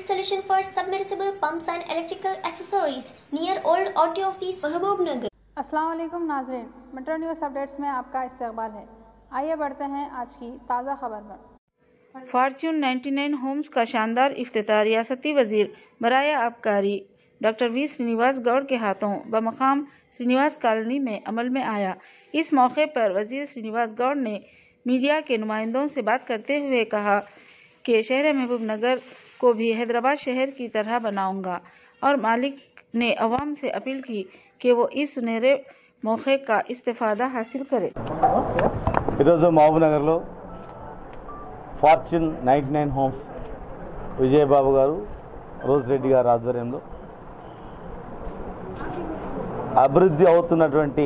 solution for submersible pumps and electrical accessories near Old Auto Office, Mahabub Nagar. Aslam नाजरीन metro news updates में आपका इस्तकबाल है आइए बढ़ते हैं आज की ताज़ा खबर पर फॉर्च्यून 99 होम्स का शानदार इफ्तितार रियासती वजीर बराए आबकारी डॉक्टर वी श्रीनिवास गौड़ के हाथों बमकाम श्रीनिवास कॉलोनी में अमल में आया इस मौके पर वजीर श्रीनिवास गौड़ ने मीडिया के नुमाइंदों से बात करते हुए कहा कि शहर महबूब नगर को भी हैदराबाद शहर की तरह बनाऊंगा और मालिक ने अवाम से अपील की कि वो इस सुनहरे मौके का इस्तेफादा हासिल करें ఈరోజు మహబూబ్నగర్లో Fortune ninety nine Homes Vijayababu గారు రోజ్ రెడ్డి గారు ఆధ్వర్యంలో అభివృద్ధి అవుతున్నటువంటి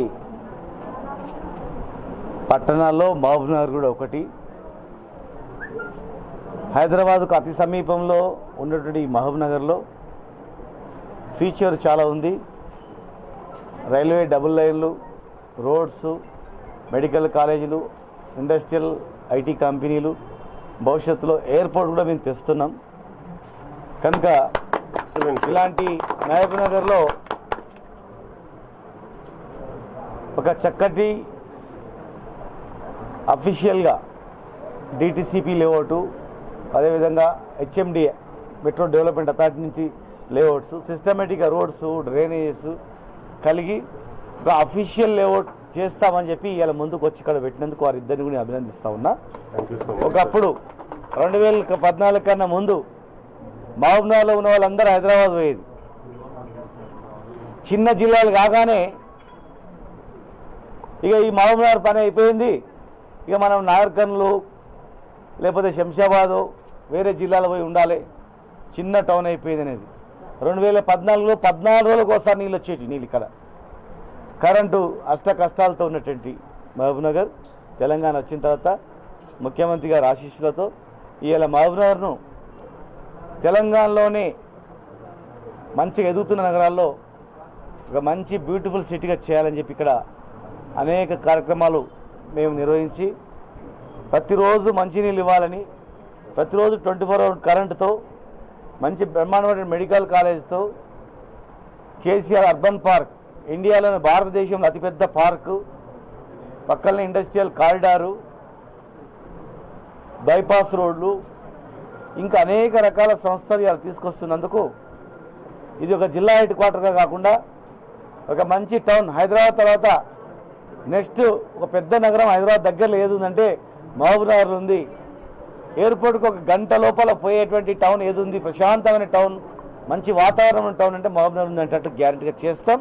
పట్టణాల్లో మహబూబ్నగర్ కూడా ఒకటి హైదరాబాద్కు అతి సమీపంలో ఉన్నటువంటి ఈ మహబూబ్నగర్లో ఫీచర్ చాలా ఉంది రైల్వే డబుల్ లైన్లు రోడ్స్ మెడికల్ కాలేజీలు ఇండస్ట్రియల్ ఐటీ కంపెనీలు భవిష్యత్తులో ఎయిర్పోర్ట్ కూడా మేము తెస్తున్నాం కనుక ఇలాంటి మహబూబ్ నగర్లో ఒక చక్కటి అఫీషియల్గా డిటిసిపి లేఅవుటు అదేవిధంగా హెచ్ఎండి మెట్రో డెవలప్మెంట్ అథారిటీ నుంచి లేఅవుట్స్ సిస్టమేటిక్గా రోడ్స్ డ్రైనేజెస్ కలిగి ఒక అఫీషియల్ లేఅవుట్ చేస్తామని చెప్పి ఇవాళ ముందుకు వచ్చి ఇక్కడ పెట్టినందుకు వారిద్దరిని కూడా నేను అభినందిస్తా ఉన్నా ఒకప్పుడు రెండు వేల పద్నాలుగు కన్నా ముందు మహబూబ్నగర్లో ఉన్న వాళ్ళందరూ హైదరాబాద్ పోయేది చిన్న జిల్లాలు కాగానే ఇక ఈ మహబూబ్నగర్ పని అయిపోయింది ఇక మనం నాగర్కర్నూలు లేకపోతే శంషాబాదు వేరే జిల్లాలో పోయి ఉండాలి చిన్న టౌన్ అయిపోయింది అనేది రెండు వేల పద్నాలుగులో పద్నాలుగు రోజులకు ఒకసారి నీళ్ళు వచ్చేటి నీళ్ళు ఇక్కడ కరెంటు అష్ట కష్టాలతో ఉన్నటువంటి మహబూబ్నగర్ తెలంగాణ వచ్చిన తర్వాత ముఖ్యమంత్రి గారి ఆశీస్సులతో ఇవాళ మహబూబ్నగర్ను తెలంగాణలోనే మంచిగా ఎదుగుతున్న నగరాల్లో ఒక మంచి బ్యూటిఫుల్ సిటీగా చేయాలని చెప్పి ఇక్కడ అనేక కార్యక్రమాలు మేము నిర్వహించి ప్రతిరోజు మంచినీళ్ళు ఇవ్వాలని ప్రతిరోజు ట్వంటీ ఫోర్ అవర్ కరెంటుతో మంచి బ్రహ్మాండమైన మెడికల్ కాలేజ్తో కేసీఆర్ అర్బన్ పార్క్ ఇండియాలోని భారతదేశంలో అతిపెద్ద పార్కు పక్కనే ఇండస్ట్రియల్ కారిడారు బైపాస్ రోడ్లు ఇంకా అనేక రకాల సంస్థలు ఇలా తీసుకొస్తున్నందుకు ఇది ఒక జిల్లా హెడ్ క్వార్టర్గా కాకుండా ఒక మంచి టౌన్ హైదరాబాద్ తర్వాత నెక్స్ట్ ఒక పెద్ద నగరం హైదరాబాద్ దగ్గరలో ఏది ఉందంటే మహబూబ్నగర్ ఉంది ఎయిర్పోర్ట్కి ఒక గంట లోపల పోయేటువంటి టౌన్ ఏది ఉంది ప్రశాంతమైన టౌన్ మంచి వాతావరణం టౌన్ అంటే మహబూబ్నగర్ ఉంది అంటే గ్యారంటీగా చేస్తాం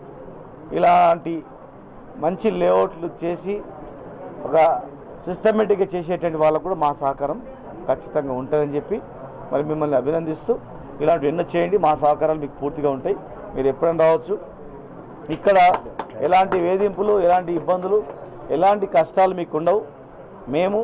ఇలాంటి మంచి లేఅవుట్లు చేసి ఒక సిస్టమేటిక్గా చేసేటువంటి వాళ్ళకు కూడా మా సహకారం ఖచ్చితంగా ఉంటుందని చెప్పి మరి మిమ్మల్ని అభినందిస్తూ ఇలాంటివి ఎన్నో చేయండి మా సహకారాలు మీకు పూర్తిగా ఉంటాయి మీరు ఎప్పుడైనా రావచ్చు ఇక్కడ ఎలాంటి వేధింపులు ఎలాంటి ఇబ్బందులు ఎలాంటి కష్టాలు మీకు ఉండవు మేము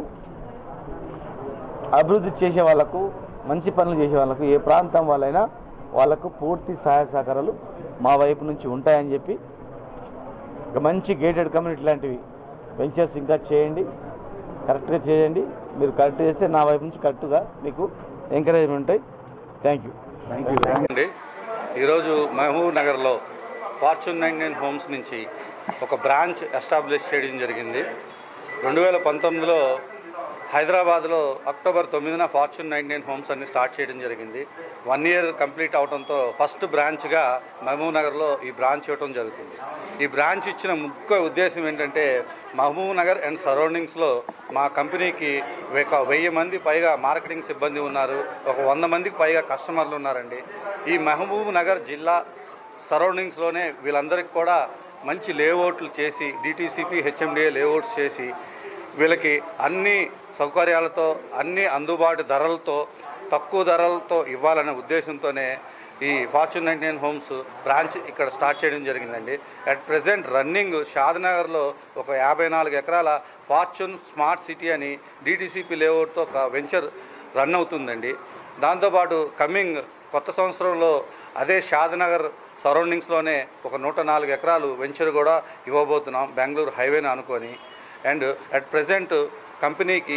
అభివృద్ధి చేసే వాళ్ళకు మంచి పనులు చేసే వాళ్ళకు ఏ ప్రాంతం వాళ్ళైనా వాళ్ళకు పూర్తి సహాయ సహకారాలు మా వైపు నుంచి ఉంటాయని చెప్పి ఒక మంచి గేటెడ్ కమ్యూనిటీ లాంటివి వెంచర్స్ ఇంకా చేయండి కరెక్ట్గా చేయండి మీరు కరెక్ట్ చేస్తే నా వైపు నుంచి కరెక్ట్గా మీకు ఎంకరేజ్మెంట్ ఉంటాయి థ్యాంక్ యూ అండి ఈరోజు మహబూబ్ నగర్లో ఫార్చ్యూన్ నైన్ నైన్ హోమ్స్ నుంచి ఒక బ్రాంచ్ ఎస్టాబ్లిష్ చేయడం జరిగింది రెండు వేల పంతొమ్మిదిలో హైదరాబాద్లో అక్టోబర్ తొమ్మిదిన ఫార్చ్యూన్ నైన్ నైన్ హోమ్స్ అన్ని స్టార్ట్ చేయడం జరిగింది వన్ ఇయర్ కంప్లీట్ అవడంతో ఫస్ట్ బ్రాంచ్గా మహబూబ్ నగర్లో ఈ బ్రాంచ్ ఇవ్వడం జరుగుతుంది ఈ బ్రాంచ్ ఇచ్చిన ముఖ్య ఉద్దేశం ఏంటంటే మహబూబ్ నగర్ అండ్ సరౌండింగ్స్లో మా కంపెనీకి ఒక వెయ్యి మంది పైగా మార్కెటింగ్ సిబ్బంది ఉన్నారు ఒక వంద మందికి పైగా కస్టమర్లు ఉన్నారండి ఈ మహబూబ్ నగర్ జిల్లా సరౌండింగ్స్లోనే వీళ్ళందరికీ కూడా మంచి లేఅవుట్లు చేసి డిటీసీపీ హెచ్ఎండిఏ లేఅవుట్స్ చేసి వీళ్ళకి అన్ని సౌకర్యాలతో అన్ని అందుబాటు ధరలతో తక్కువ ధరలతో ఇవ్వాలనే ఉద్దేశంతోనే ఈ Fortune ninety nine Homes branch ఇక్కడ స్టార్ట్ చేయడం జరిగిందండి అట్ ప్రజెంట్ రన్నింగ్ షాద్నగర్లో ఒక యాభై నాలుగు ఎకరాల ఫార్చ్యూన్ స్మార్ట్ సిటీ అని డిటీసీపీ లేఅవుట్తో ఒక వెంచర్ రన్ అవుతుందండి దాంతోపాటు కమింగ్ కొత్త సంవత్సరంలో అదే షాద్నగర్ సరౌండింగ్స్లోనే ఒక నూట నాలుగు ఎకరాలు వెంచర్ కూడా ఇవ్వబోతున్నాం బెంగళూరు హైవేని అనుకొని అండ్ అట్ ప్రజెంట్ కంపెనీకి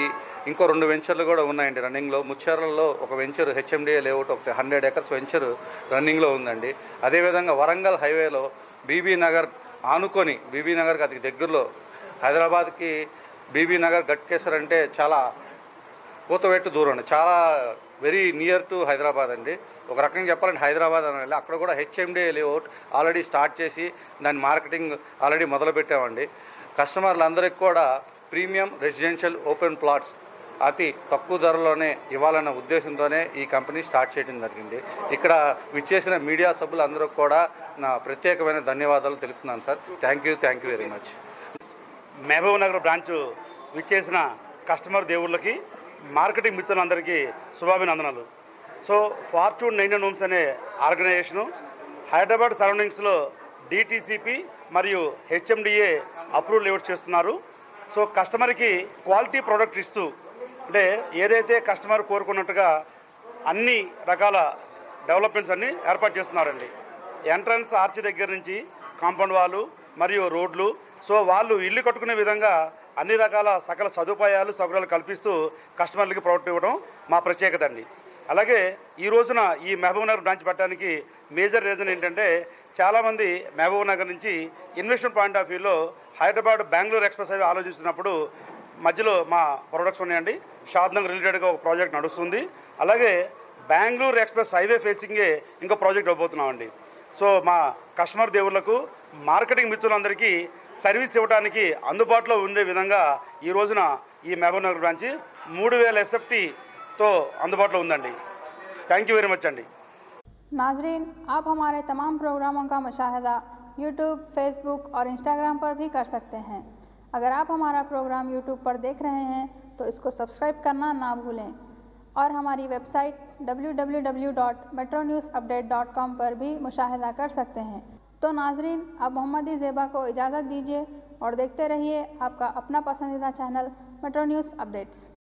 ఇంకో రెండు వెంచర్లు కూడా ఉన్నాయండి రన్నింగ్లో ముచ్చారల్లో ఒక వెంచర్ హెచ్ఎండిఏ లేఅవుట్ ఒక హండ్రెడ్ ఎకర్స్ వెంచర్ రన్నింగ్లో ఉందండి అదేవిధంగా వరంగల్ హైవేలో బీబీ నగర్ ఆనుకొని బీబీ నగర్కి అది దగ్గరలో హైదరాబాద్కి బీబీ నగర్ గట్కేసర్ అంటే చాలా కూతవెట్టు దూరం అండి చాలా వెరీ నియర్ టు హైదరాబాద్ అండి ఒక రకంగా చెప్పాలంటే హైదరాబాద్ అని అక్కడ కూడా హెచ్ఎండి లేఅవుట్ ఆల్రెడీ స్టార్ట్ చేసి దాని మార్కెటింగ్ ఆల్రెడీ మొదలు పెట్టామండి కస్టమర్లందరికీ కూడా ప్రీమియం రెసిడెన్షియల్ ఓపెన్ ప్లాట్స్ అతి తక్కువ ధరలోనే ఇవ్వాలన్న ఉద్దేశంతోనే ఈ కంపెనీ స్టార్ట్ చేయడం జరిగింది ఇక్కడ విచ్చేసిన మీడియా సభ్యులందరూ కూడా నా ప్రత్యేకమైన ధన్యవాదాలు తెలుపుతున్నాను sir thank you thank you very much Mahabubnagar branch విచ్చేసిన కస్టమర్ దేవుళ్ళకి మార్కెటింగ్ మిత్రులందరికీ శుభాభినందనలు సో ఫార్చ్యూన్ నైన్ హోమ్స్ అనే ఆర్గనైజేషను హైదరాబాద్ సరౌండింగ్స్లో డిటీసీపీ మరియు హెచ్ఎండిఏ అప్రూవల్ లేఅవుట్ చేస్తున్నారు సో కస్టమర్కి క్వాలిటీ ప్రోడక్ట్ ఇస్తూ అంటే ఏదైతే కస్టమర్ కోరుకున్నట్టుగా అన్ని రకాల డెవలప్మెంట్స్ అన్ని ఏర్పాటు చేస్తున్నారండి ఎంట్రన్స్ ఆర్చి దగ్గర నుంచి కాంపౌండ్ వాళ్ళు మరియు రోడ్లు సో వాళ్ళు ఇల్లు కట్టుకునే విధంగా అన్ని రకాల సకల సదుపాయాలు సౌకర్యాలు కల్పిస్తూ కస్టమర్లకి ప్రోడక్ట్ ఇవ్వడం మా ప్రత్యేకత అండి అలాగే ఈ రోజున ఈ మహబూబ్ నగర్ బ్రాంచ్ పెట్టడానికి మేజర్ రీజన్ ఏంటంటే చాలామంది మహబూబ్ నగర్ నుంచి ఇన్వెస్ట్మెంట్ పాయింట్ ఆఫ్ వ్యూలో హైదరాబాద్ బెంగళూరు ఎక్స్ప్రెస్ హైవే ఆలోచిస్తున్నప్పుడు మధ్యలో మా ప్రొడక్ట్స్ ఉన్నాయండి షాద్ నగర్ రిలేటెడ్గా ఒక ప్రాజెక్ట్ నడుస్తుంది అలాగే బెంగళూరు ఎక్స్ప్రెస్ హైవే ఫేసింగే ఇంకో ప్రాజెక్ట్ ఇవ్వబోతున్నామండి సో మా కస్టమర్ దేవుళ్లకు మార్కెటింగ్ మిత్రులందరికీ సర్వీస్ ఇవ్వడానికి అందుబాటులో ఉండే విధంగా ఈ రోజున ఈ మహబూబ్ నగర్ బ్రాంచ్ మూడు వేల ఎస్ఎఫ్టీతో అందుబాటులో ఉందండి థ్యాంక్ యూ వెరీ మచ్ అండి नाजरीन आप हमारे तमाम प्रोग्रामों का मुशाहिदा यूट्यूब फेसबुक और इंस्टाग्राम पर भी कर सकते हैं अगर आप हमारा प्रोग्राम यूट्यूब पर देख रहे हैं तो इसको सब्सक्राइब करना ना भूलें और हमारी वेबसाइट www.metronewsupdate.com पर भी मुशाहिदा कर सकते हैं तो नाजरीन अब मोहम्मदी ज़ेबा को इजाज़त दीजिए और देखते रहिए आपका अपना पसंदीदा चैनल मेट्रो न्यूज़ अपडेट्स